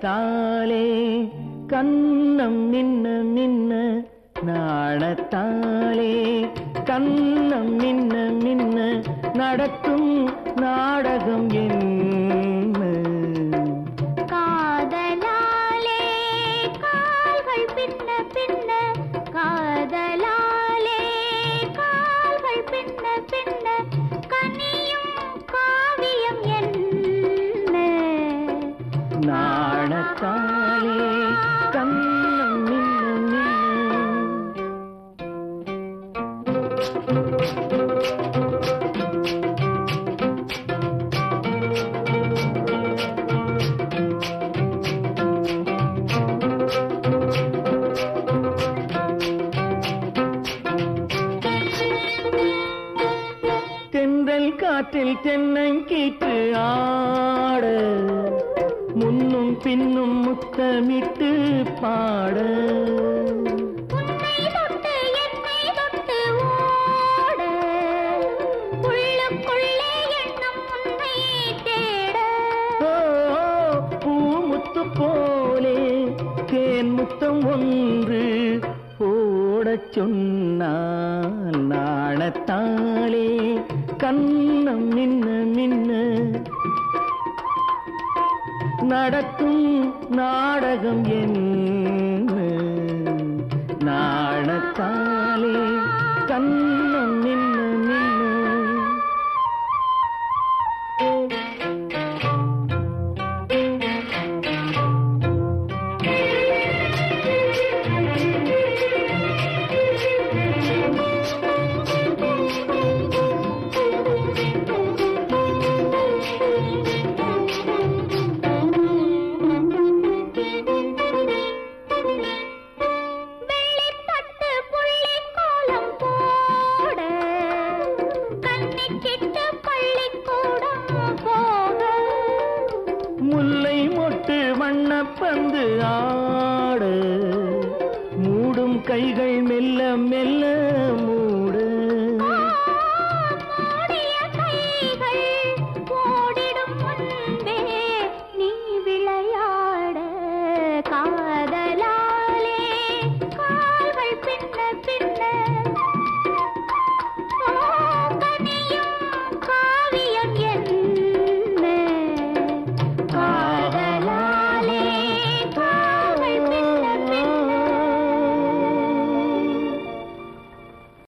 நாணத்தாலே கண்ணம் மின்ன மின்ன நாணத்தாலே கண்ணம் மின்ன மின்ன நடக்கும் நாடகம் என்ன காதலாலே கால்கள் பின்ன பின்ன காதலாலே கால்கள் பின்ன பின்ன கனியும் காவியம் என்ன நாணத்தாலே கண்ணம் மின்ன மின்ன தென்றல் காற்றில் தென்னங்கீற்று ஆட முன்னும் பின்னும் முத்தமிட்டு பாட உன்னை தொட்டு என்னை தொட்டு ஓட உள்ளுக்குள்ளே எண்ணம் உன்னை தேட ஓ, பூமுத்து போலே தேன் முத்தம் ஒன்று போடச் சொன்னால் நாணத்தாலே கண்ணம் மின்ன மின்ன நடக்கும் நாடகம் என்ன நாணத்தாலே கண்ணம் மின்ன மின்ன வெள்ளித்தட்டு புள்ளிக் கோலம் போட கன்னிக்கிட்டு பள்ளிக்கூடம் போக முல்லை மொட்டு வண்ணப்பந்து ஆட மூடும் கைகள் மெல்ல மெல்ல மூட